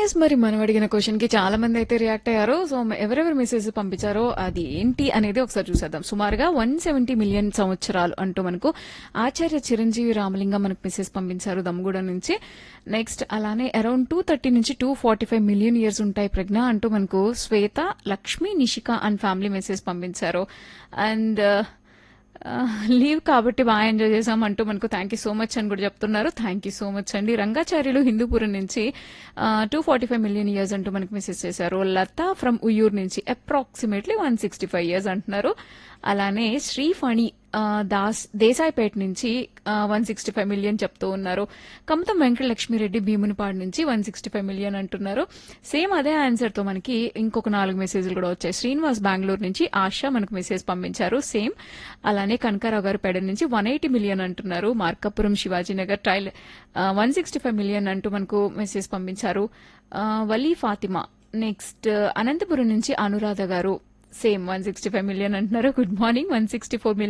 yes మరి మనం అడిగిన క్వశ్చన్ కి చాలా మంది అయితే రియాక్ట్ అయ్యారు సో ఎవరెవరు మెసేజ్ పంపించారో అది ఏంటి అనేది ఒకసారి చూసేద్దాం సుమారుగా వన్ సెవెంటీ మిలియన్ సంవత్సరాలు అంటూ మనకు ఆచార్య చిరంజీవి రామలింగం మనకు మెసేజ్ పంపించారు దమ్ముగూడ నుంచి నెక్స్ట్ అలానే అరౌండ్ టూ థర్టీ నుంచి two forty five million years ఉంటాయి ప్రజ్ఞ అంటూ మనకు Shwetha Lakshmi Nishika and family message పంపించారు అండ్ లీవ్ కాబట్టి బాగా ఎంజాయ్ చేసాం అంటూ మనకు థ్యాంక్ యూ సో మచ్ అని కూడా చెప్తున్నారు థ్యాంక్ యూ సో మచ్ అండి రంగాచార్యులు హిందూపురం నుంచి two forty five million years అంటూ మనకు మెసేజ్ చేశారు లతా ఫ్రమ్ ఉయ్యూర్ నుంచి approximately one sixty five years అంటున్నారు అలానే శ్రీఫణి ఆ, దాస్ దేశాయిపేట నుంచి వన్ సిక్స్టీ ఫైవ్ మిలియన్ చెప్తూ ఉన్నారు కమతం వెంకటలక్ష్మిరెడ్డి భీమునిపాడు నుంచి వన్ సిక్స్టీ ఫైవ్ మిలియన్ అంటున్నారు సేమ్ అదే ఆన్సర్ తో మనకి ఇంకొక నాలుగు మెసేజ్లు కూడా వచ్చాయి శ్రీనివాస్ బెంగళూరు నుంచి ఆశ మనకు మెసేజ్ పంపించారు సేమ్ అలానే కనకారావు గారు పెడ నుంచి వన్ ఎయిటీ మిలియన్ అంటున్నారు మార్కాపురం శివాజీనగర్ టైల్ వన్ సిక్స్టీ ఫైవ్ మిలియన్ అంటూ మనకు మెసేజ్ పంపించారు ఆ, వలీ ఫాతిమా నెక్స్ట్ అనంతపురం నుంచి Anuradha garu same one sixty five million అంటున్నారు good morning one sixty four